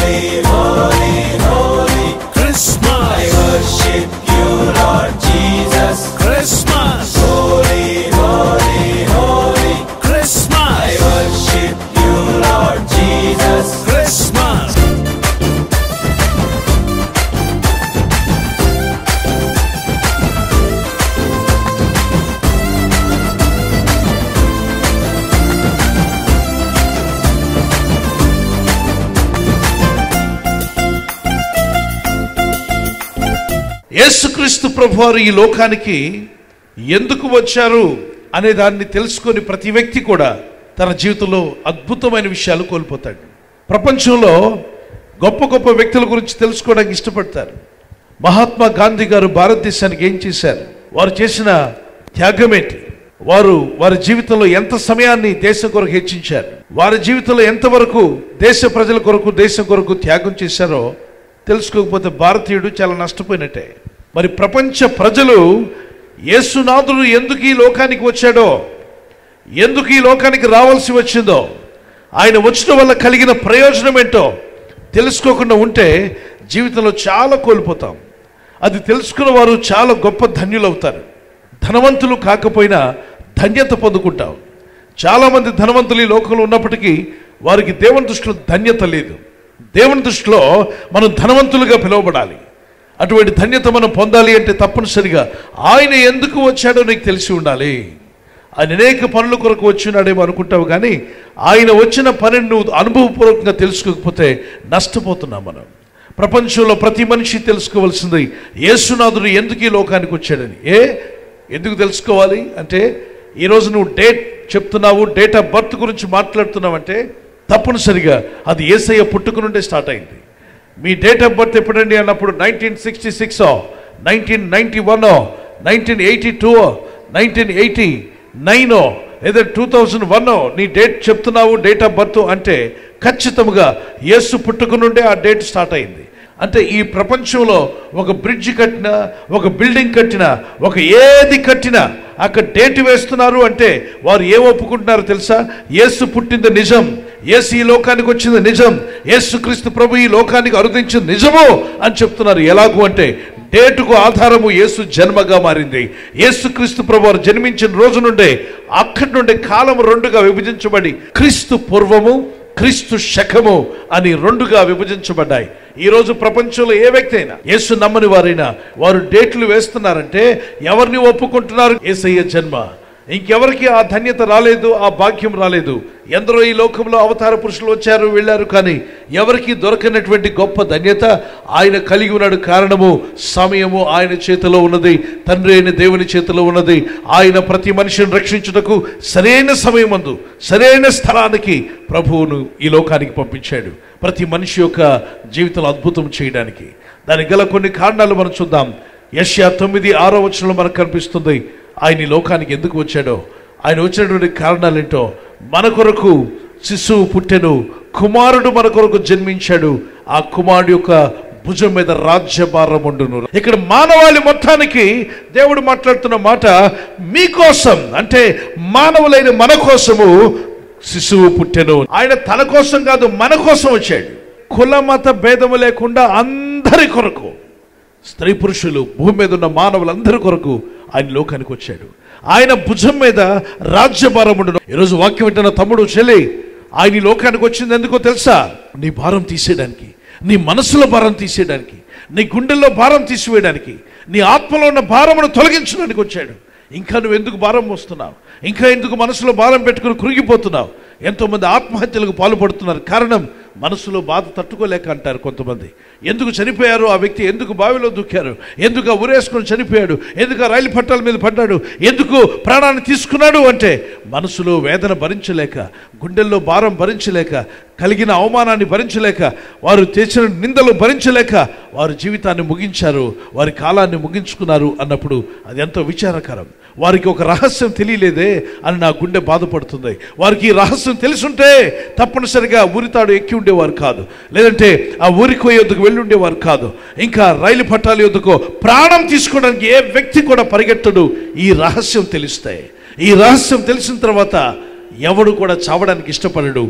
Holy, holy, holy. Christmas, I worship you, Lord Jesus. Christmas, Holy, holy, holy. Christmas, I worship you, Lord Jesus. Christmas. యేసుక్రీస్తు ప్రభువారు ఈ లోకానికి ఎందుకు వచ్చారు అనే దాన్ని తెలుసుకొని ప్రతి వ్యక్తి కూడా తన జీవితంలో అద్భుతమైన విషయాలు కోల్పోతాడు ప్రపంచంలో గొప్ప గొప్ప వ్యక్తుల గురించి తెలుసుకోవడానికి ఇష్టపడతారు మహాత్మా గాంధీ గారు భారతదేశానికి ఏం చేశారు వారు చేసిన త్యాగం ఏంటి వారు వారి జీవితంలో ఎంత సమయాన్ని దేశం కొరకు హెచ్చించారు వారి జీవితంలో ఎంతవరకు దేశ ప్రజల కొరకు దేశం కొరకు త్యాగం చేశారో తెలుసుకోకపోతే భారతీయుడు చాలా నష్టపోయినట్టే మరి ప్రపంచ ప్రజలు యేసునాథుడు ఎందుకు ఈ లోకానికి వచ్చాడో ఎందుకు ఈ లోకానికి రావాల్సి వచ్చిందో ఆయన వచ్చడం వల్ల కలిగిన ప్రయోజనం ఏంటో తెలుసుకోకుండా ఉంటే జీవితంలో చాలా కోల్పోతాం అది తెలుసుకున్న వారు చాలా గొప్ప ధన్యులవుతారు ధనవంతులు కాకపోయినా ధన్యత పొందుకుంటాం చాలామంది ధనవంతులు ఈ లోకంలో ఉన్నప్పటికీ వారికి దేవుని దృష్టిలో ధన్యత లేదు దేవుని దృష్టిలో మనం ధనవంతులుగా పిలువబడాలి అటువంటి ధన్యత మనం పొందాలి అంటే తప్పనిసరిగా ఆయన ఎందుకు వచ్చాడో నీకు తెలిసి ఉండాలి ఆయన అనేక పనుల కొరకు వచ్చినాడేమో అనుకుంటావు కానీ ఆయన వచ్చిన పనిని నువ్వు అనుభవపూర్వకంగా తెలుసుకోకపోతే నష్టపోతున్నాం మనం ప్రపంచంలో ప్రతి మనిషి తెలుసుకోవాల్సింది యేసునాథుడు ఎందుకు ఈ లోకానికి వచ్చాడని ఏ ఎందుకు తెలుసుకోవాలి అంటే ఈరోజు నువ్వు డేట్ చెప్తున్నావు డేట్ ఆఫ్ బర్త్ గురించి మాట్లాడుతున్నావు అంటే తప్పనిసరిగా అది ఏసయ్య పుట్టుక నుండే స్టార్ట్ అయింది మీ డేట్ ఆఫ్ బర్త్ ఎప్పుడండి అన్నప్పుడు nineteen sixty six nineteen ninety one nineteen eighty two nineteen eighty nine లేదా టూ థౌజండ్ వన్ నీ డేట్ చెప్తున్నావు డేట్ ఆఫ్ బర్త్ అంటే ఖచ్చితంగా యేసు పుట్టుక నుండే ఆ డేట్ స్టార్ట్ అయింది అంటే ఈ ప్రపంచంలో ఒక బ్రిడ్జ్ కట్టినా ఒక బిల్డింగ్ కట్టినా ఒక ఏది కట్టినా అక్కడ డేట్ వేస్తున్నారు అంటే వారు ఏ ఒప్పుకుంటున్నారో తెలుసా యేసు పుట్టింది నిజం యేసు ఈ లోకానికి వచ్చింది నిజం యేసు క్రీస్తు ప్రభు ఈ లోకానికి అరుదించింది నిజము అని చెప్తున్నారు ఎలాగూ అంటే డేటుకు ఆధారము యేసు జన్మగా మారింది యేసుక్రీస్తు ప్రభు వారు జన్మించిన రోజు నుండే అక్కడి నుండి కాలం రెండుగా విభజించబడి క్రీస్తు పూర్వము క్రీస్తు శకము అని రెండుగా విభజించబడ్డాయి ఈ రోజు ప్రపంచంలో ఏ వ్యక్తి అయినా యేసు నమ్మని వారైనా వారు డేట్లు వేస్తున్నారంటే ఎవరిని ఒప్పుకుంటున్నారు ఏసయ్య జన్మ ఇంకెవరికి ఆ ధన్యత రాలేదు ఆ భాగ్యం రాలేదు ఎందరో ఈ లోకంలో అవతార పురుషులు వచ్చారు వెళ్ళారు కానీ ఎవరికి దొరకనటువంటి గొప్ప ధన్యత ఆయన కలిగి ఉన్నాడు కారణము సమయము ఆయన చేతిలో ఉన్నది తండ్రి అయిన దేవుని చేతిలో ఉన్నది ఆయన ప్రతి మనిషిని రక్షించుటకు సరైన సమయమందు సరైన స్థలానికి ప్రభువును ఈ లోకానికి పంపించాడు ప్రతి మనిషి యొక్క జీవితంలో అద్భుతం చేయడానికి దానికి గల కొన్ని కారణాలు మనం చూద్దాం యష్యా తొమ్మిది ఆరో వచనంలో మనకు కనిపిస్తుంది ఆయన ఈ లోకానికి ఎందుకు వచ్చాడో ఆయన వచ్చినటువంటి కారణాలేంటో మన కొరకు శిశువు పుట్టెను కుమారుడు మన కొరకు జన్మించాడు ఆ కుమారుడు యొక్క భుజం మీద రాజ్యభారం ఉండును ఇక్కడ మానవాళి మొత్తానికి దేవుడు మాట్లాడుతున్న మాట మీకోసం అంటే మానవులైన మన కోసము శిశువు పుట్టెను ఆయన తన కోసం కాదు మన కోసం వచ్చాడు కుల మత భేదము లేకుండా అందరి కొరకు స్త్రీ పురుషులు భూమి మీద ఉన్న మానవులందరి కొరకు ఆయన లోకానికి వచ్చాడు ఆయన భుజం మీద రాజ్యభారం ఉండును ఈరోజు వాక్యం వింటున్న తమ్ముడు చెల్లి ఆయన ఈ లోకానికి వచ్చింది ఎందుకో తెలుసా నీ భారం తీసేయడానికి నీ మనసులో భారం తీసేయడానికి నీ గుండెల్లో భారం తీసివేయడానికి నీ ఆత్మలో ఉన్న భారమును తొలగించడానికి వచ్చాడు ఇంకా నువ్వు ఎందుకు భారం మోస్తున్నావు ఇంకా ఎందుకు మనసులో భారం పెట్టుకుని కృంగిపోతున్నావు ఎంతోమంది ఆత్మహత్యలకు పాల్పడుతున్నారు కారణం మనసులో బాధ తట్టుకోలేక అంటారు కొంతమంది ఎందుకు చనిపోయారు ఆ వ్యక్తి ఎందుకు బావిలో దూకారు ఎందుకు ఆ ఉరేసుకొని చనిపోయాడు ఎందుకు ఆ రైలు పట్టాల మీద పడ్డాడు ఎందుకు ప్రాణాన్ని తీసుకున్నాడు అంటే మనసులో వేదన భరించలేక గుండెల్లో భారం భరించలేక కలిగిన అవమానాన్ని భరించలేక వారు తెచ్చిన నిందలు భరించలేక వారి జీవితాన్ని ముగించారు వారి కాలాన్ని ముగించుకున్నారు అన్నప్పుడు అది ఎంతో విచారకరం వారికి ఒక రహస్యం తెలియలేదే అని నా గుండె బాధపడుతుంది వారికి ఈ రహస్యం తెలుసుంటే తప్పనిసరిగా ఉరితాడు ఎక్కి ఉండేవారు కాదు లేదంటే ఆ ఊరికి యొద్దకు వెళ్ళి ఉండేవారు కాదు ఇంకా రైలు పట్టాల యొద్దకు ప్రాణం తీసుకోవడానికి ఏ వ్యక్తి కూడా పరిగెట్టడు ఈ రహస్యం తెలిస్తే ఈ రహస్యం తెలిసిన తర్వాత ఎవడు కూడా చావడానికి ఇష్టపడడు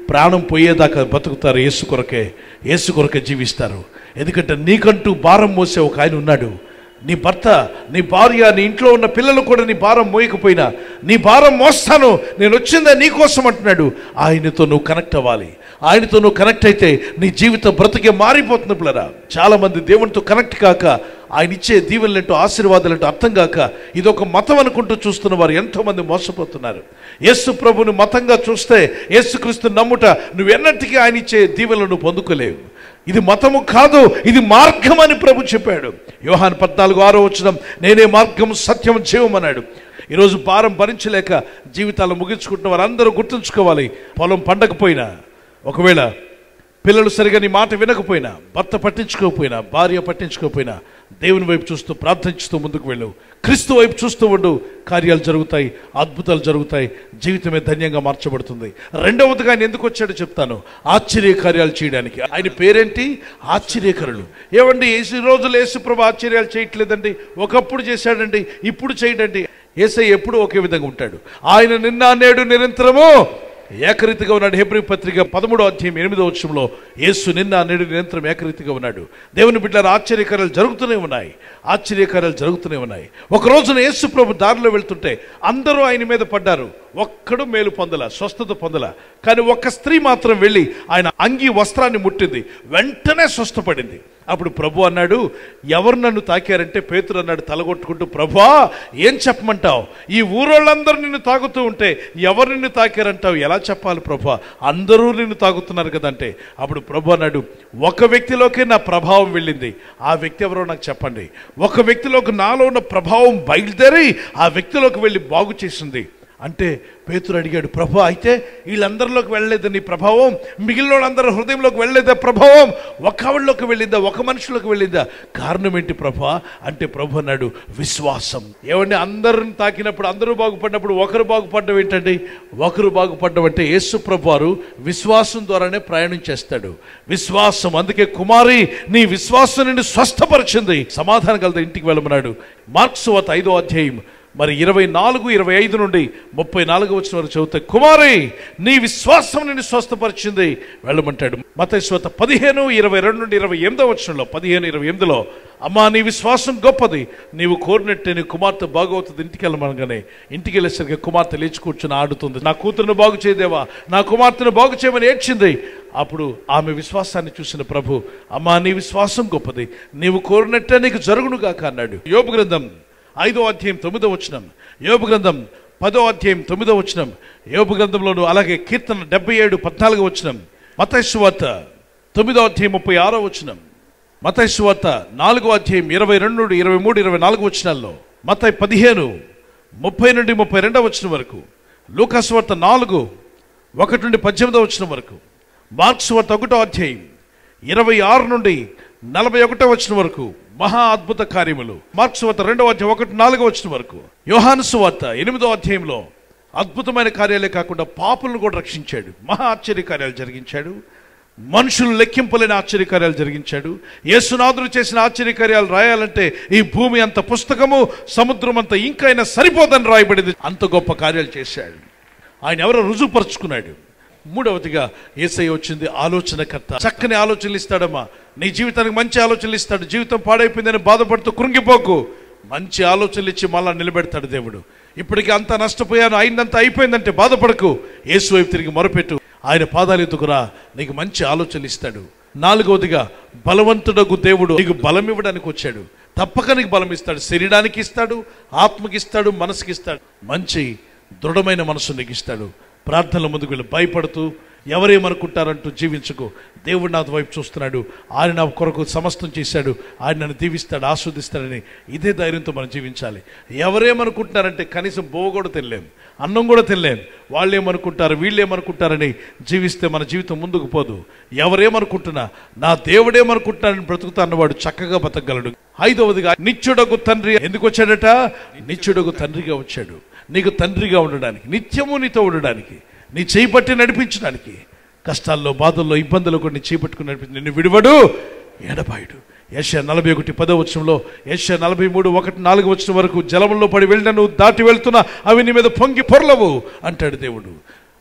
ప్రాణం పోయేదాకా బతుకుతారు యేసు కొరకే యేసు కొరకే జీవిస్తారు ఎందుకంటే నీకంటూ భారం మోసే ఒక ఆయన ఉన్నాడు నీ భర్త నీ భార్య నీ ఇంట్లో ఉన్న పిల్లలు కూడా నీ భారం మోయకపోయినా నీ భారం మోస్తాను నేను వచ్చిందా నీ కోసం అంటున్నాడు ఆయనతో నువ్వు కనెక్ట్ అవ్వాలి ఆయనతో నువ్వు కనెక్ట్ అయితే నీ జీవితం బ్రతికే మారిపోతుంది పిల్లరా చాలా మంది దేవునితో కనెక్ట్ కాక ఆయన ఇచ్చే దీవెనలేంటో ఆశీర్వాదాలంటో అర్థం కాక ఇది ఒక మతం అనుకుంటూ చూస్తున్న వారు ఎంతో మంది మోసపోతున్నారు యేసు ప్రభుని మతంగా చూస్తే యేసుక్రీస్తు నమ్ముట నువ్వు ఎన్నటికీ ఆయన ఇచ్చే దీవెనలను పొందుకోలేవు ఇది మతము కాదు ఇది మార్గం అని ప్రభు చెప్పాడు యోహాన్ పద్నాలుగు ఆరో వచ్చిన నేనే మార్గం సత్యం జీవం అన్నాడు ఈరోజు భారం భరించలేక జీవితాలు ముగించుకుంటున్న వారందరూ గుర్తుంచుకోవాలి పొలం పండకపోయినా ఒకవేళ పిల్లలు సరిగా నీ మాట వినకపోయినా భర్త పట్టించుకోకపోయినా భార్య పట్టించుకోకపోయినా దేవుని వైపు చూస్తూ ప్రార్థించుతూ ముందుకు వెళ్ళు క్రీస్తు వైపు చూస్తూ ఉండు కార్యాలు జరుగుతాయి అద్భుతాలు జరుగుతాయి జీవితమే ధన్యంగా మార్చబడుతుంది రెండవదిగా ఆయన ఎందుకు వచ్చాడో చెప్తాను ఆశ్చర్య కార్యాలు చేయడానికి ఆయన పేరేంటి ఆశ్చర్యకరులు ఏమండి ఏసు రోజులు యేసు ప్రభు ఆశ్చర్యాలు చేయట్లేదండి ఒకప్పుడు చేశాడండి ఇప్పుడు చేయడండి ఏసై ఎప్పుడు ఒకే విధంగా ఉంటాడు ఆయన నిన్న నేడు నిరంతరము ఏకరీతిగా ఉన్నాడు హెబ్రి పత్రిక పదమూడో అధ్యాయం ఎనిమిదో వచ్చంలో యేసు నిన్న నేడు నిరంతరం ఏకరీతిగా ఉన్నాడు దేవుని బిడ్డల ఆశ్చర్యకార్యాలు జరుగుతూనే ఉన్నాయి ఆశ్చర్యకార్యాలు జరుగుతూనే ఉన్నాయి ఒక రోజున యేసు ప్రభు దారిలో వెళ్తుంటే అందరూ ఆయన మీద పడ్డారు ఒక్కడు మేలు పొందల స్వస్థత పొందల కానీ ఒక్క స్త్రీ మాత్రం వెళ్ళి ఆయన అంగి వస్త్రాన్ని ముట్టింది వెంటనే స్వస్థపడింది అప్పుడు ప్రభు అన్నాడు ఎవరు నన్ను తాకారంటే పేతురు అన్నాడు తలగొట్టుకుంటూ ప్రభా ఏం చెప్పమంటావు ఈ ఊరోళ్ళందరూ నిన్ను తాగుతూ ఉంటే ఎవరు నిన్ను తాకారంటావు ఎలా చెప్పాలి ప్రభా అందరూ నిన్ను తాగుతున్నారు కదంటే అప్పుడు ప్రభు అన్నాడు ఒక వ్యక్తిలోకి నా ప్రభావం వెళ్ళింది ఆ వ్యక్తి ఎవరో నాకు చెప్పండి ఒక వ్యక్తిలోకి నాలో ఉన్న ప్రభావం బయలుదేరి ఆ వ్యక్తిలోకి వెళ్ళి బాగు చేసింది అంటే పేతురు అడిగాడు ప్రభు అయితే వీళ్ళందరిలోకి వెళ్ళలేదా నీ ప్రభావం మిగిలిన వాళ్ళందరి హృదయంలోకి వెళ్ళలేదా ప్రభావం ఒక ఆవిడలోకి వెళ్ళిందా ఒక మనిషిలోకి వెళ్ళిందా కారణం ఏంటి ప్రభా అంటే ప్రభు అన్నాడు విశ్వాసం ఏమండి అందరిని తాకినప్పుడు అందరూ బాగుపడినప్పుడు ఒకరు బాగుపడడం ఏంటండి ఒకరు బాగుపడడం అంటే యేసు ప్రభు వారు విశ్వాసం ద్వారానే ప్రయాణం చేస్తాడు విశ్వాసం అందుకే కుమారి నీ విశ్వాసం నిన్ను స్వస్థపరిచింది సమాధానం కలదా ఇంటికి వెళ్ళమన్నాడు మార్క్స్ వత ఐదో అధ్యాయం మరి ఇరవై నాలుగు ఇరవై ఐదు నుండి ముప్పై నాలుగు వచ్చిన వరకు చదివితే కుమారి నీ విశ్వాసం నిన్ను స్వస్థపరిచింది వెళ్ళమంటాడు మతేశ్వత పదిహేను ఇరవై రెండు నుండి ఇరవై ఎనిమిదో వచ్చంలో పదిహేను ఇరవై ఎనిమిదిలో అమ్మా నీ విశ్వాసం గొప్పది నీవు కోరినట్టే నీ కుమార్తె బాగవుతుంది ఇంటికి వెళ్ళమనగానే ఇంటికి వెళ్ళేసరికి కుమార్తె లేచి కూర్చుని ఆడుతుంది నా కూతురును బాగు చేయదేవా నా కుమార్తెను బాగు చేయమని ఏడ్చింది అప్పుడు ఆమె విశ్వాసాన్ని చూసిన ప్రభు అమ్మా నీ విశ్వాసం గొప్పది నీవు కోరినట్టే నీకు జరుగునుగాక అన్నాడు యోబు గ్రంథం ఐదో అధ్యాయం తొమ్మిదో వచనం యోబు గ్రంథం పదో అధ్యాయం తొమ్మిదో వచనం యోబు గ్రంథంలోను అలాగే కీర్తన డెబ్బై ఏడు పద్నాలుగో వచనం మతైశ్వార్త తొమ్మిదో అధ్యాయం ముప్పై ఆరో వచనం మతైశ్వార్త నాలుగో అధ్యాయం ఇరవై రెండు నుండి ఇరవై మూడు ఇరవై నాలుగు వచనాల్లో మతై పదిహేను ముప్పై నుండి ముప్పై రెండవ వచనం వరకు లూకాస్ వార్త నాలుగు ఒకటి నుండి పద్దెనిమిదో వచనం వరకు మార్క్స్ వార్త ఒకటో అధ్యాయం ఇరవై ఆరు నుండి నలభై ఒకటో వచ్చిన వరకు మహా అద్భుత కార్యములు మార్క్స్ వార్త రెండవ అధ్యాయం ఒకటి నాలుగో వచ్చిన వరకు యోహాను సువార్త ఎనిమిదో అధ్యాయంలో అద్భుతమైన కార్యాలే కాకుండా పాపులను కూడా రక్షించాడు మహా ఆశ్చర్య కార్యాలు జరిగించాడు మనుషులు లెక్కింపలేని ఆశ్చర్యకార్యాలు జరిగించాడు యేసునాథుడు చేసిన ఆశ్చర్యకార్యాలు రాయాలంటే ఈ భూమి అంత పుస్తకము సముద్రం అంత ఇంకైనా సరిపోదని రాయబడింది అంత గొప్ప కార్యాలు చేశాడు ఆయన ఎవరో రుజువుపరుచుకున్నాడు మూడవదిగా ఏసై వచ్చింది ఆలోచనకర్త చక్కని ఆలోచనలు ఇస్తాడమ్మా నీ జీవితానికి మంచి ఆలోచనలు ఇస్తాడు జీవితం పాడైపోయిందని బాధపడుతూ కృంగిపోకు మంచి ఆలోచనలు ఇచ్చి మళ్ళా నిలబెడతాడు దేవుడు ఇప్పటికి అంత నష్టపోయాను అయిందంత అయిపోయిందంటే బాధపడకు యేసు వైపు తిరిగి మొరపెట్టు ఆయన పాదాలు ఎత్తుకురా నీకు మంచి ఆలోచనలు ఇస్తాడు నాలుగవదిగా బలవంతుడగు దేవుడు నీకు బలం ఇవ్వడానికి వచ్చాడు తప్పక నీకు బలం ఇస్తాడు శరీరానికి ఇస్తాడు ఆత్మకి ఇస్తాడు మనసుకి ఇస్తాడు మంచి దృఢమైన మనసు నీకు ఇస్తాడు ప్రార్థనల ముందుకు వెళ్ళి భయపడుతూ ఎవరేమనుకుంటారంటూ జీవించుకో దేవుడు నా వైపు చూస్తున్నాడు ఆయన నా కొరకు సమస్తం చేశాడు ఆయన నన్ను దీవిస్తాడు ఆస్వాదిస్తాడని ఇదే ధైర్యంతో మనం జీవించాలి ఎవరేమనుకుంటున్నారంటే కనీసం బోవ కూడా తినలేం అన్నం కూడా తినలేం వాళ్ళు ఏమనుకుంటారు వీళ్ళు ఏమనుకుంటారని జీవిస్తే మన జీవితం ముందుకు పోదు ఎవరేమనుకుంటున్నా నా దేవుడేమనుకుంటున్నారని బ్రతుకుతా అన్నవాడు చక్కగా బతకగలడు ఐదవదిగా నిత్యుడకు తండ్రి ఎందుకు వచ్చాడట నిత్యుడకు తండ్రిగా వచ్చాడు నీకు తండ్రిగా ఉండడానికి నిత్యము నీతో ఉండడానికి నీ చేయి పట్టి నడిపించడానికి కష్టాల్లో బాధల్లో ఇబ్బందులు కొన్ని చేపట్టుకుని నడిపించి నిన్ను విడివడు ఎడబాయుడు యశ నలభై ఒకటి పదో వచ్చంలో యశ నలభై మూడు ఒకటి నాలుగు వచ్చిన వరకు జలంలో పడి వెళ్ళిన నువ్వు దాటి వెళ్తున్నా అవి నీ మీద పొంగి పొరలవు అంటాడు దేవుడు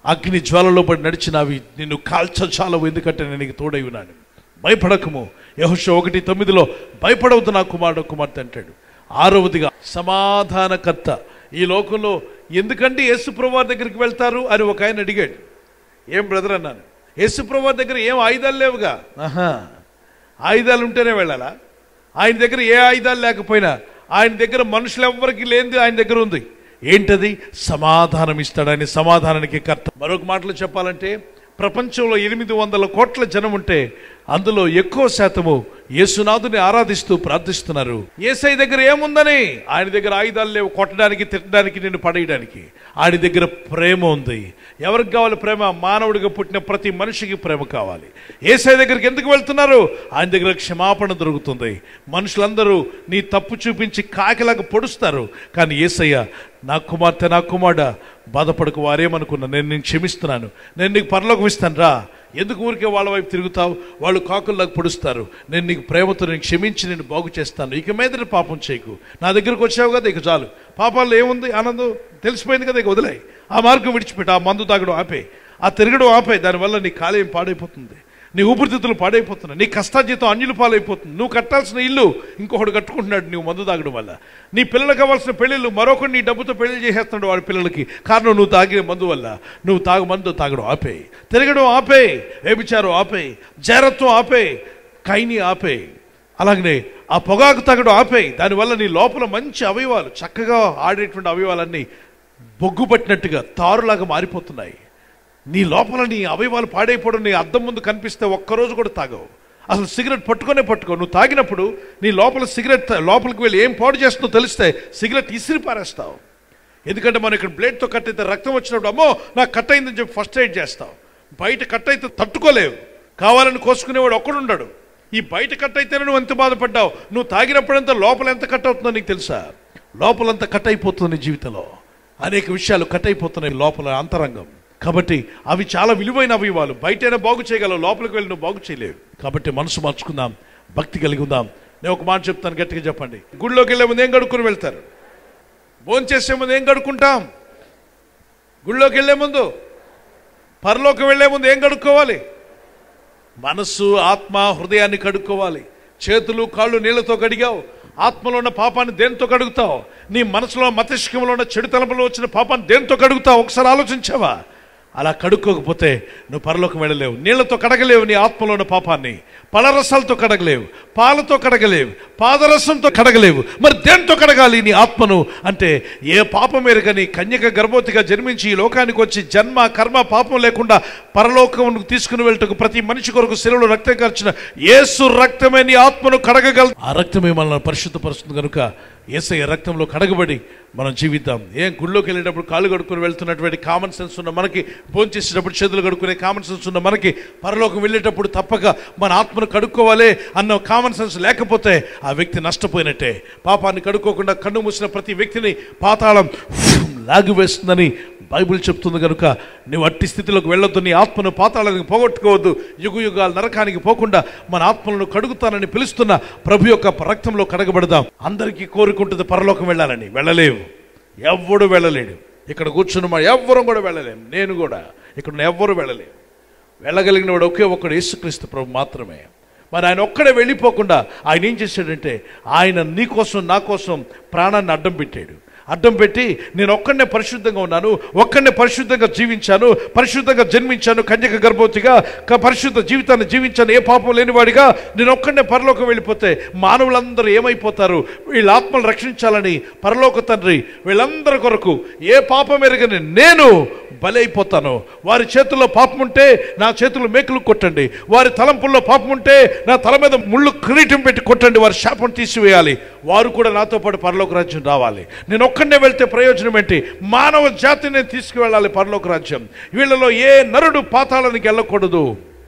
అగ్ని జ్వాలలో పడి నడిచినవి నిన్ను కాల్చచాలవు ఎందుకంటే నేను నీకు తోడై ఉన్నాను భయపడకము యహోష ఒకటి తొమ్మిదిలో భయపడవద్దు నా కుమారుడు కుమార్తె అంటాడు ఆరవదిగా సమాధానకర్త ఈ లోకంలో ఎందుకంటే యేసుప్రభు వారి దగ్గరికి వెళ్తారు అని ఒక ఆయన అడిగాడు ఏం బ్రదర్ అన్నాను యేసుప్రభు వారి దగ్గర ఏం ఆయుధాలు లేవుగా ఆహా ఆయుధాలు ఉంటేనే వెళ్ళాలా ఆయన దగ్గర ఏ ఆయుధాలు లేకపోయినా ఆయన దగ్గర మనుషులు ఎవ్వరికి లేనిది ఆయన దగ్గర ఉంది ఏంటది సమాధానం ఇస్తాడని సమాధానానికి కర్త మరొక మాటలో చెప్పాలంటే ప్రపంచంలో ఎనిమిది వందల కోట్ల జనం ఉంటే అందులో ఎక్కువ శాతము యేసునాథుని ఆరాధిస్తూ ప్రార్థిస్తున్నారు ఏసై దగ్గర ఏముందని ఆయన దగ్గర ఆయుధాలు లేవు కొట్టడానికి తిట్టడానికి నిన్ను పడేయడానికి ఆయన దగ్గర ప్రేమ ఉంది ఎవరికి కావాలి ప్రేమ మానవుడిగా పుట్టిన ప్రతి మనిషికి ప్రేమ కావాలి ఏసై దగ్గరికి ఎందుకు వెళ్తున్నారు ఆయన దగ్గర క్షమాపణ దొరుకుతుంది మనుషులందరూ నీ తప్పు చూపించి కాకిలాగా పొడుస్తారు కానీ ఏసయ్య నా కుమార్తె నా కుమారుడ బాధపడకు వారేమనుకున్నా నేను నేను క్షమిస్తున్నాను నేను నీకు పరలోకం ఇస్తాను రా ఎందుకు ఊరికే వాళ్ళ వైపు తిరుగుతావు వాళ్ళు కాకుల్లాగా పొడుస్తారు నేను నీకు ప్రేమతో నేను క్షమించి నేను బాగు చేస్తాను ఇక మీద పాపం చేయకు నా దగ్గరకు వచ్చావు కదా ఇక చాలు పాపాల్లో ఏముంది ఆనందం తెలిసిపోయింది కదా ఇక వదిలే ఆ మార్గం విడిచిపెట్టు ఆ మందు తాగడం ఆపే ఆ తిరగడం ఆపే దానివల్ల నీ కాలేయం పాడైపోతుంది నీ ఊపిరితిత్తులు పాడైపోతున్నాయి నీ కష్టాజీతం అన్యులు పాలైపోతుంది నువ్వు కట్టాల్సిన ఇల్లు ఇంకొకడు కట్టుకుంటున్నాడు నువ్వు మందు తాగడం వల్ల నీ పిల్లలకు కావాల్సిన పెళ్ళిళ్ళు మరొకటి నీ డబ్బుతో పెళ్లి చేసేస్తున్నాడు వాడి పిల్లలకి కారణం నువ్వు తాగిన మందు వల్ల నువ్వు తాగు మందు తాగడం ఆపే తిరగడం ఆపే వేభిచారం ఆపే జారత్వం ఆపే కైని ఆపే అలాగనే ఆ పొగాకు తాగడం ఆపే దానివల్ల నీ లోపల మంచి అవయవాలు చక్కగా ఆడేటువంటి అవయవాలన్నీ బొగ్గు పట్టినట్టుగా తారులాగా మారిపోతున్నాయి నీ లోపల నీ అవయవాలు పాడైపోవడం నీ అద్దం ముందు కనిపిస్తే ఒక్కరోజు కూడా తాగవు అసలు సిగరెట్ పట్టుకొనే పట్టుకో నువ్వు తాగినప్పుడు నీ లోపల సిగరెట్ లోపలికి వెళ్ళి ఏం పాడు చేస్తుందో తెలిస్తే సిగరెట్ ఇసిరి పారేస్తావు ఎందుకంటే మనం ఇక్కడ బ్లేడ్తో కట్ అయితే రక్తం వచ్చినప్పుడు అమ్మో నాకు కట్ అయిందని చెప్పి ఫస్ట్ ఎయిడ్ చేస్తావు బయట కట్ అయితే తట్టుకోలేవు కావాలని కోసుకునేవాడు ఒక్కడుండడు ఈ బయట కట్ అయితేనే నువ్వు ఎంత బాధపడ్డావు నువ్వు తాగినప్పుడంతా లోపల ఎంత కట్ అవుతుందో నీకు తెలుసా లోపలంతా కట్ అయిపోతుంది నీ జీవితంలో అనేక విషయాలు కట్ అయిపోతున్నాయి లోపల అంతరంగం కాబట్టి అవి చాలా విలువైన అవయవాలు బయటైనా బాగు చేయగలవు లోపలికి వెళ్ళి నువ్వు బాగు చేయలేవు కాబట్టి మనసు మార్చుకుందాం భక్తి కలిగి ఉందాం నేను ఒక మాట చెప్తాను గట్టిగా చెప్పండి గుడిలోకి వెళ్ళే ముందు ఏం కడుక్కొని వెళ్తారు భోజనం చేసే ముందు ఏం కడుక్కుంటాం గుళ్ళోకి వెళ్ళే ముందు పరలోకి వెళ్ళే ముందు ఏం కడుక్కోవాలి మనస్సు ఆత్మ హృదయాన్ని కడుక్కోవాలి చేతులు కాళ్ళు నీళ్లతో కడిగావు ఆత్మలో ఉన్న పాపాన్ని దేంతో కడుగుతావు నీ మనసులో మతిష్కంలో ఉన్న చెడు తలంపులో వచ్చిన పాపాన్ని దేంతో కడుగుతావు ఒకసారి ఆలోచించావా అలా కడుక్కోకపోతే నువ్వు పరలోకం వెళ్ళలేవు నీళ్లతో కడగలేవు నీ ఆత్మలో ఉన్న పాపాన్ని పలరసాలతో కడగలేవు పాలతో కడగలేవు పాదరసంతో కడగలేవు మరి దేంతో కడగాలి నీ ఆత్మను అంటే ఏ పాపం ఎరగని కన్యక గర్భవతిగా జన్మించి ఈ లోకానికి వచ్చి జన్మ కర్మ పాపం లేకుండా పరలోకం తీసుకుని వెళ్ళటకు ప్రతి మనిషి కొరకు శిలలో రక్తం ఖర్చిన యేసు రక్తమే నీ ఆత్మను కడగగలదు ఆ రక్తమే మనల్ని పరిశుద్ధపరుస్తుంది కనుక ఏసయ్య రక్తంలో కడగబడి మనం జీవిద్దాం ఏం గుళ్ళోకి వెళ్ళేటప్పుడు కాళ్ళు కడుక్కొని వెళ్తున్నటువంటి కామన్ సెన్స్ ఉన్న మనకి భోంచేసేటప్పుడు చేతులు కడుక్కునే కామన్ సెన్స్ ఉన్న మనకి పరలోకం వెళ్ళేటప్పుడు తప్పక మన ఆత్మను కడుక్కోవాలి అన్న కామన్ సెన్స్ లేకపోతే ఆ వ్యక్తి నష్టపోయినట్టే పాపాన్ని కడుక్కోకుండా కన్ను మూసిన ప్రతి వ్యక్తిని పాతాళం లాగివేస్తుందని బైబిల్ చెప్తుంది కనుక నువ్వు అట్టి స్థితిలోకి వెళ్ళొద్దు నీ ఆత్మను పాతాళానికి పోగొట్టుకోవద్దు యుగ యుగాలు నరకానికి పోకుండా మన ఆత్మలను కడుగుతానని పిలుస్తున్న ప్రభు యొక్క రక్తంలో కడగబడదాం అందరికీ కోరుకుంటుంది పరలోకం వెళ్ళాలని వెళ్ళలేవు ఎవ్వడు వెళ్ళలేడు ఇక్కడ కూర్చున్న మా ఎవ్వరూ కూడా వెళ్ళలేం నేను కూడా ఇక్కడ ఎవ్వరు వెళ్ళలేము వెళ్ళగలిగిన వాడు ఒకే ఒక్కడు యేసుక్రీస్తు ప్రభు మాత్రమే మరి ఆయన ఒక్కడే వెళ్ళిపోకుండా ఆయన ఏం చేశాడంటే ఆయన నీ కోసం నా కోసం ప్రాణాన్ని అడ్డం పెట్టాడు అడ్డం పెట్టి నేను ఒక్కడనే పరిశుద్ధంగా ఉన్నాను ఒక్కడనే పరిశుద్ధంగా జీవించాను పరిశుద్ధంగా జన్మించాను కన్యక గర్భవతిగా క- పరిశుద్ధ జీవితాన్ని జీవించాను ఏ పాపం లేనివాడిగా నేను ఒక్కడనే పరలోకం వెళ్ళిపోతే మానవులందరూ ఏమైపోతారు వీళ్ళ ఆత్మలు రక్షించాలని పరలోక తండ్రి వీళ్ళందరి కొరకు ఏ పాపం ఎరగని నేను బలైపోతాను వారి చేతుల్లో పాపం ఉంటే నా చేతుల్లో మేకులు కొట్టండి వారి తలంపుల్లో పాపం ఉంటే నా తల మీద ముళ్ళు కిరీటం పెట్టి కొట్టండి వారి శాపం తీసివేయాలి వారు కూడా నాతో పాటు పరలోక రాజ్యం రావాలి నేను ఒక్కడే వెళ్తే ప్రయోజనం ఏంటి మానవ జాతిని నేను తీసుకువెళ్ళాలి పరలోక రాజ్యం వీళ్ళలో ఏ నరుడు పాతాళానికి వెళ్ళకూడదు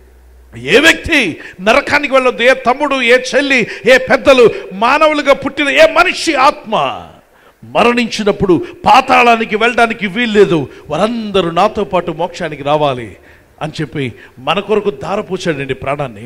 ఏ వ్యక్తి నరకానికి వెళ్ళొద్దు ఏ తమ్ముడు ఏ చెల్లి ఏ పెద్దలు మానవులుగా పుట్టిన ఏ మనిషి ఆత్మ మరణించినప్పుడు పాతాళానికి వెళ్ళడానికి వీల్లేదు వారందరూ నాతో పాటు మోక్షానికి రావాలి అని చెప్పి మన కొరకు దారపూచాడండి ప్రాణాన్ని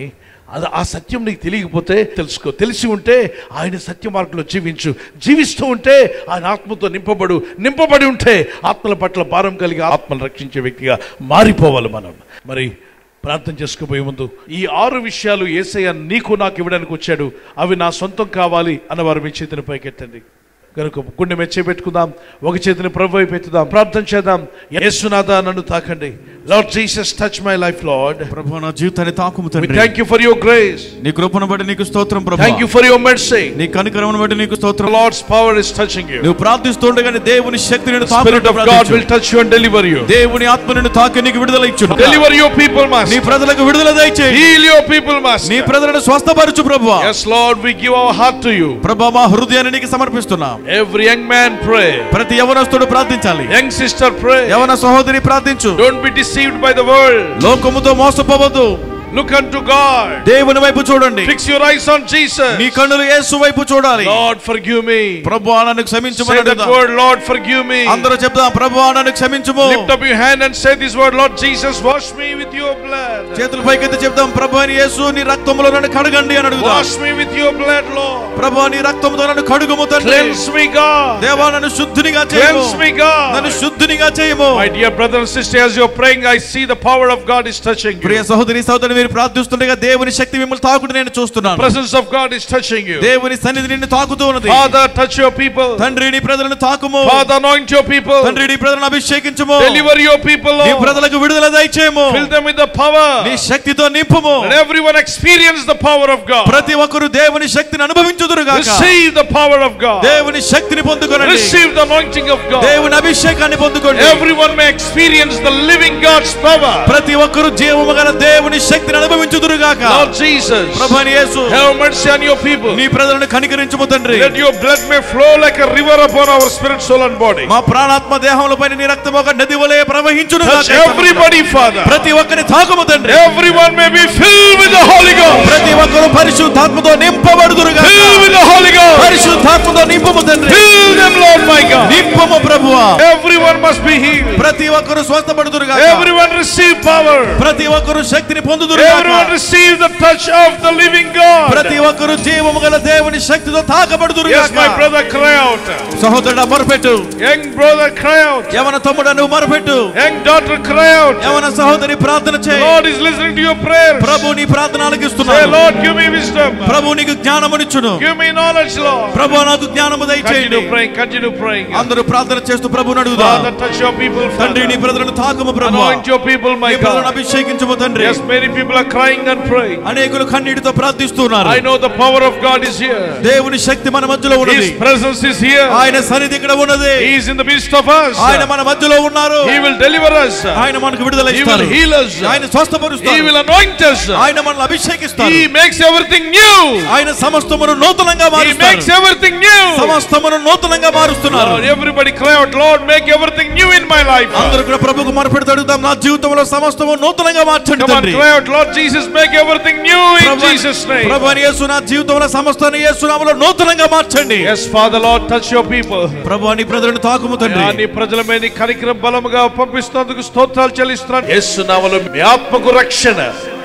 అది ఆ సత్యం నీకు తెలియకపోతే తెలుసుకో తెలిసి ఉంటే ఆయన సత్య మార్గంలో జీవించు జీవిస్తూ ఉంటే ఆయన ఆత్మతో నింపబడు నింపబడి ఉంటే ఆత్మల పట్ల భారం కలిగి ఆత్మను రక్షించే వ్యక్తిగా మారిపోవాలి మనం మరి ప్రార్థన చేసుకోబోయే ముందు ఈ ఆరు విషయాలు ఏసయ్య నీకు నాకు ఇవ్వడానికి వచ్చాడు అవి నా సొంతం కావాలి అన్నవారు మీ చేతిని పైకెత్తండి కనుక గుండె మెచ్చే పెట్టుకుందాం ఒక చేతిని ప్రభు వైపు ఎత్తుదాం ప్రార్థన చేద్దాం యేసునాథ నన్ను తాకండి Lord Jesus touch my life Lord ప్రభు నా జీవితాన్ని తాకుము వి తండ్రి thank you for your grace నీ కృపను బట్టి నీకు స్తోత్రం ప్రభు thank you for your mercy నీ కనికరమును బట్టి నీకు స్తోత్రం Lord's power is touching you నువ్వు ప్రార్థిస్తుండగానే దేవుని శక్తి నిన్ను స్పిరిట్ తాకునట్టు ఆఫ్ గాడ్ ప్రార్థించు. Will touch you and deliver you దేవుని ఆత్మ నిన్ను తాకి నీకు విడుదల ఇచ్చును డెలివర్ యువర్ పీపుల్ నీ మాస్టర్ ప్రజలకు విడుదల దయచేయి హీల్ యువర్ పీపుల్ నీ మాస్టర్ ప్రజలను స్వస్థపరచు ప్రభు yes lord we give our heart to you ప్రభు మా హృదయాన్ని నీకు సమర్పిస్తున్నాం every young man pray ప్రతి యవనస్తుడు ప్రార్థించాలి young sister pray యవన సహోదరి ప్రార్థించు don't be deceived by the world లోకముతో మోసపోవద్దు look unto god దేవుని వైపు చూడండి fix your eyes on jesus నీ కన్నులు యేసు వైపు చూడాలి lord forgive me ప్రభు నన్ను క్షమించమని say that అడుగుదాం. word lord forgive me అందరూ చెప్దాం ప్రభు నన్ను క్షమించుము lift up your hand and say this word lord jesus wash me with your blood చేతుల పైకెత్తి చెప్దాం ప్రభు అని యేసు నీ రక్తములో నన్ను కడగండి అని అడుగుదాం wash me with your blood lord ప్రభు నీ రక్తముతో నన్ను కడుగుము తండ్రి cleanse me god దేవా నన్ను శుద్ధినిగా చేయము cleanse me god నన్ను శుద్ధినిగా చేయము My dear brother and sister, as you're praying, I see the power of God is touching you. ప్రియ సహోదరి సహోదరి మీరు ప్రార్థిస్తుండగా దేవుని శక్తి మిమ్మల్ని తాకుడు నేను The చూస్తున్నాను presence of God is touching you. దేవుని సన్నిధి నిన్ను తాకుతూ ఉన్నది Father, touch your people. తండ్రి నీ ప్రజలను తాకుము Father, anoint your people. తండ్రి నీ ప్రజలను అభిషేకించుము Deliver your people, నీ Lord. ప్రజలకు విడుదల దయచేయము Fill them with the power. నీ శక్తితో నింపుము Let everyone experience the power of God. ప్రతి ఒక్కరు దేవుని శక్తిని అనుభవించుదురుగాక Receive the power of God. దేవుని శక్తిని పొందుకోనండి Receive the anointing of God. దేవుని అభిషేకాన్ని పొందుకోండి Everyone may experience the living God's power. ప్రతి ఒక్కరు జీవము గల దేవుని శక్తిని అనుభవించుదురుగాక Lord Jesus, ప్రభాని Yesu have mercy on your people. నీ ప్రజలను కనికరించుము తండ్రి Let your blood may flow like a river upon our spirit, soul, and body. మా ప్రాణాత్మ దేహముల పైన నీ రక్తం ఒక నది వలె ప్రవహించును Touch everybody, Father. ప్రతి ఒక్కరిని తాకము తండ్రి Everyone may be filled with the Holy Ghost. ప్రతి ఒక్కరు పరిశుద్ధాత్మతో నింపబడుదురుగా Filled with the Holy Ghost. పరిశుద్ధాత్మతో నింపము తండ్రి Fill them, Lord my God. నింపము ప్రభువా Everyone must be healed. ప్రతి ఒక్కరు స్వస్థపడుదురుగా Everyone receive power. ప్రతి ఒక్కరు శక్తిని పొందుదురుగా Everyone receive the touch of the living God. ప్రతి ఒక్కరు జీవము గల దేవుని శక్తితో తాకబడుదురుగా Yes, my brother, cry out. సహోదరుడా మొరపెట్టు Young brother, cry out. యవన తమ్ముడా నువ్వు మొరపెట్టు Young daughter, cry out. యవన సహోదరి ప్రార్థన చేయి Lord is listening to your prayers. ప్రభు నీ ప్రార్థన Say, ఆలకిస్తున్నాడు Lord, give me wisdom. ప్రభు నీకు జ్ఞానమునిచ్చును Give me knowledge, Lord. ప్రభు నాకు జ్ఞానము దయచేయండి Continue praying, continue praying. అందరూ ప్రార్థన చేస్తూ ప్రభుని అడుగుదా Father, touch your people, తండ్రి నీ Father. ప్రజలను తాకము ప్రభు Anoint your people, నీ my ప్రజలను God. అభిషేకించము తండ్రి Yes, many people are crying and praying. అనేకులు కన్నీటితో ప్రార్థిస్తున్నారు I know the power of God is here. దేవుని శక్తి మన మధ్యలో ఉన్నది His presence is here. ఆయన సన్నిధి ఇక్కడ ఉన్నది He is in the midst of us. ఆయన మన మధ్యలో ఉన్నారు He will deliver us. ఆయన మనకు విడుదల He will ఇస్తారు heal us. ఆయన He స్వస్థపరుస్తారు will anoint us. ఆయన మనల్ని అభిషేకిస్తారు He makes everything new. ఆయన సమస్తమును నూతనంగా He makes మారుస్తారు everything new. సమస్తమును నూతనంగా మారుస్తున్నారు Lord, everybody cry out, Lord, make everything new in my life. అందరూ కూడా ప్రభుకు మొరపెడుతూ అడుగుతాం నా జీవితంలో సమస్తము నూతనంగా మార్చండి Come on, తండ్రి cry out, Lord Jesus, make everything new in Prabhu- Jesus' name. ప్రభు అని యేసు నా జీవితంలో సమస్తాన్ని యేసునామలో నూతనంగా మార్చండి Yes, Father, Lord, touch your people. ప్రభు అని ప్రజలను తాకుము తండ్రి అయ్యా, నీ ప్రజల మీద నీ కనికరం బలముగా పంపిస్తున్నందుకు స్తోత్రాలు చెల్లిస్తున్నాను యేసు నామములో మీ ఆత్మకు రక్షణ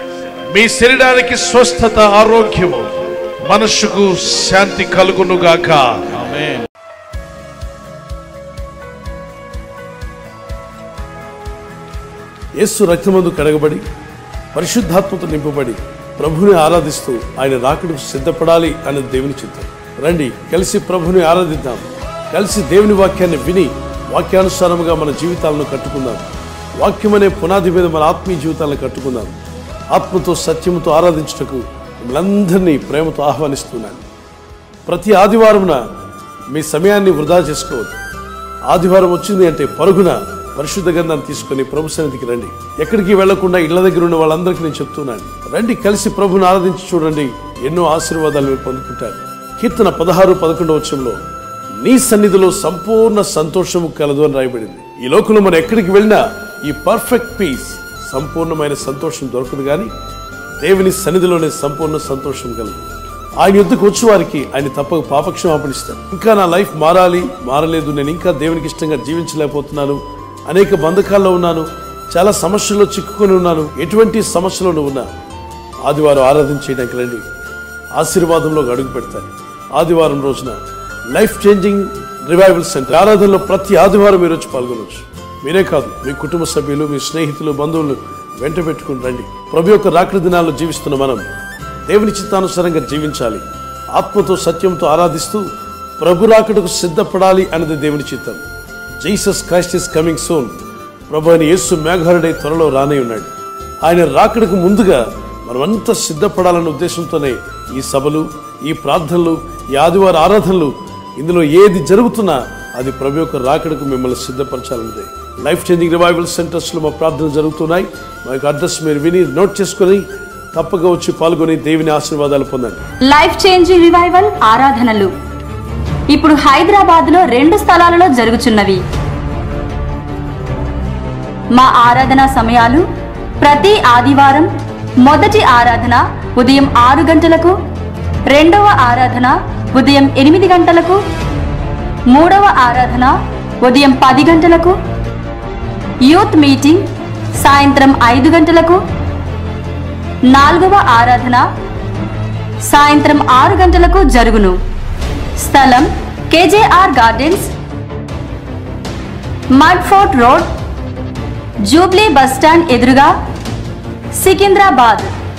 మీ శరీరానికి స్వస్థత ఆరోగ్యము మనస్సుకు శాంతి కలుగును గాక యేసు రక్తమందు కడగబడి పరిశుద్ధాత్మతో నింపబడి ప్రభుని ఆరాధిస్తూ ఆయన రాకడకు సిద్ధపడాలి అన్నది దేవుని చిత్తం రండి కలిసి ప్రభుని ఆరాధిద్దాం కలిసి దేవుని వాక్యాన్ని విని వాక్యానుసారముగా మన జీవితాలను కట్టుకుందాం వాక్యం అనే పునాది మీద మన ఆత్మీయ జీవితాలను కట్టుకుందాం ఆత్మతో సత్యముతో ఆరాధించుటకు మిమ్మల్ందరినీ ప్రేమతో ఆహ్వానిస్తున్నాను ప్రతి ఆదివారమున మీ సమయాన్ని వృధా చేసుకోవద్దు ఆదివారం వచ్చింది అంటే పరుగున పరిశుద్ధ గంధాన్ని తీసుకొని ప్రభు సన్నిధికి రండి ఎక్కడికి వెళ్లకుండా ఇళ్ల దగ్గర ఉన్న వాళ్ళందరికీ నేను చెప్తున్నాను రండి కలిసి ప్రభుని ఆరాధించి చూడండి ఎన్నో ఆశీర్వాదాలు మీరు పొందుకుంటారు కీర్తన పదహారు పదకొండవ వచ్చంలో నీ సన్నిధిలో సంపూర్ణ సంతోషము కలదు అని రాయబడింది ఈ లోకంలో మనం ఎక్కడికి వెళ్ళినా ఈ పర్ఫెక్ట్ పీస్ సంపూర్ణమైన సంతోషం దొరకదు కానీ దేవుని సన్నిధిలోనే సంపూర్ణ సంతోషం కలదు ఆయన యుద్ధకు వచ్చి వారికి ఆయన తప్పక పాపక్షమాపణ ఇస్తాడు ఇంకా నా లైఫ్ మారాలి మారలేదు నేను ఇంకా దేవునికి ఇష్టంగా జీవించలేకపోతున్నాను అనేక బంధకాల్లో ఉన్నాను చాలా సమస్యల్లో చిక్కుకొని ఉన్నాను ఎటువంటి సమస్యలో నువ్వు ఉన్నా ఆదివారం ఆరాధన చేయడానికి రండి ఆశీర్వాదంలో అడుగు పెడతారు ఆదివారం రోజున లైఫ్ చేంజింగ్ రివైవల్ సెంటర్ ఆరాధనలో ప్రతి ఆదివారం మీరు వచ్చి పాల్గొనవచ్చు మీరే కాదు మీ కుటుంబ సభ్యులు మీ స్నేహితులు బంధువులు వెంట పెట్టుకుని రండి ప్రభు యొక్క రాకడ దినాల్లో జీవిస్తున్న మనం దేవుని చిత్తానుసారంగా జీవించాలి ఆత్మతో సత్యంతో ఆరాధిస్తూ ప్రభు రాకడకు సిద్ధపడాలి అన్నది దేవుని చిత్తం Jesus Christ is coming soon ప్రభు అని యేసు మేఘారుడై త్వరలో రానే ఉన్నాడు ఆయన రాకడకు ముందుగా మనమంతా సిద్ధపడాలన్న ఉద్దేశంతోనే ఈ సభలు ఈ ప్రార్థనలు ఈ ఆదివార ఆరాధనలు ఇందులో ఏది జరుగుతున్నా అది ప్రభు యొక్క రాకడకు మిమ్మల్ని సిద్ధపరచాలన్నదే లైఫ్ చేంజింగ్ రివైవల్ సెంటర్స్లో మా ప్రార్థనలు జరుగుతున్నాయి మా యొక్క అడ్రస్ మీరు విని నోట్ చేసుకొని తప్పక వచ్చి పాల్గొని దేవుని ఆశీర్వాదాలు పొందండి లైఫ్ చేంజింగ్ రివైవల్ ఆరాధనలు ఇప్పుడు హైదరాబాద్ లో రెండు స్థలాలలో జరుగుచున్నవి మా ఆరాధన సమయాలు ప్రతి ఆదివారం మొదటి ఆరాధన ఉదయం ఆరు గంటలకు రెండవ ఆరాధన ఉదయం ఎనిమిది గంటలకు మూడవ ఆరాధన ఉదయం పది గంటలకు యూత్ మీటింగ్ సాయంత్రం ఐదు గంటలకు నాలుగవ ఆరాధన సాయంత్రం ఆరు గంటలకు జరుగును స్థలం KJR gardens Mudfort road jubilee bus stand ఎదురుగా సికింద్రాబాద్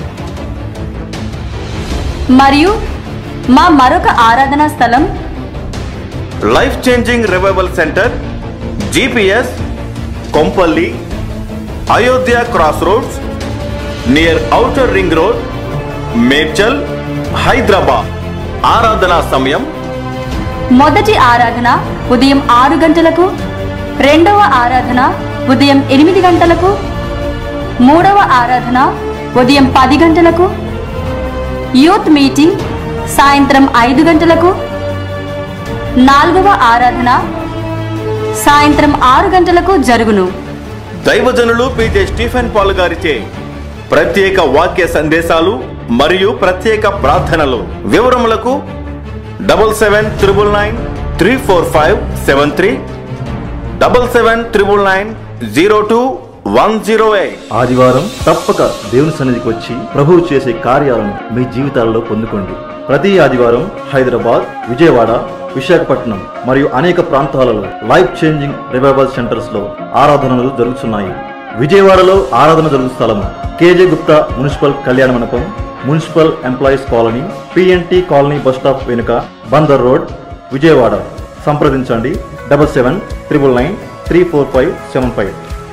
మరియు మా మరొక ఆరాధనా స్థలం life changing revival centre GPS Kompally Ayodhya cross roads near outer ring road Medchal Hyderabad ఆరాధనా సమయం మొదటి ఆరాధన ఉదయం ఆరు గంటలకు రెండవ ఆరాధన ఉదయం ఎనిమిది గంటలకు మూడవ ఆరాధన ఉదయం పది గంటలకు యూత్ మీటింగ్ సాయంత్రం ఐదు గంటలకు నాలుగవ ఆరాధన సాయంత్రం ఆరు గంటలకు జరుగును దైవజనులు పీజే స్టీఫెన్ పాల్ గారిచే ప్రత్యేక వాక్య సందేశాలు మరియు ప్రత్యేక ప్రార్థనలు వివరములకు double seven triple nine three four five seven three double seven triple nine zero two one zero eight ఆదివారం తప్పక దేవుని సన్నిధికి వచ్చి ప్రభువు చేసే కార్యాలను మీ జీవితాలలో పొందుకోండి ప్రతి ఆదివారం హైదరాబాద్ విజయవాడ విశాఖపట్నం మరియు అనేక ప్రాంతాలలో లైఫ్ చేంజింగ్ రివైవల్ సెంటర్స్ లో ఆరాధనలు జరుగుతున్నాయి విజయవాడలో ఆరాధన జరుగు స్థలం కేజే గుప్తా మున్సిపల్ కళ్యాణ మండపం municipal employees colony PNT colony bus stop వెనుక బందర్ రోడ్ విజయవాడ సంప్రదించండి double seven triple nine three four five seven five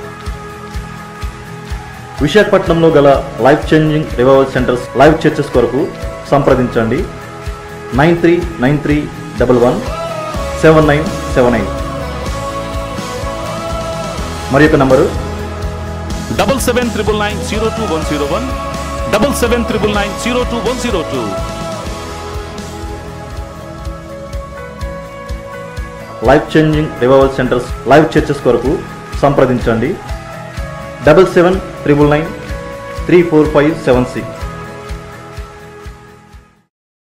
విశాఖపట్నంలో గల life changing revival centres live churches కొరకు సంప్రదించండి nine three nine three double one seven nine seven eight మరి యొక్క number double seven triple nine zero two one zero one double seven triple nine zero two one zero two life changing revival centres live churches కొరకు సంప్రదించండి double seven triple nine three four five seven six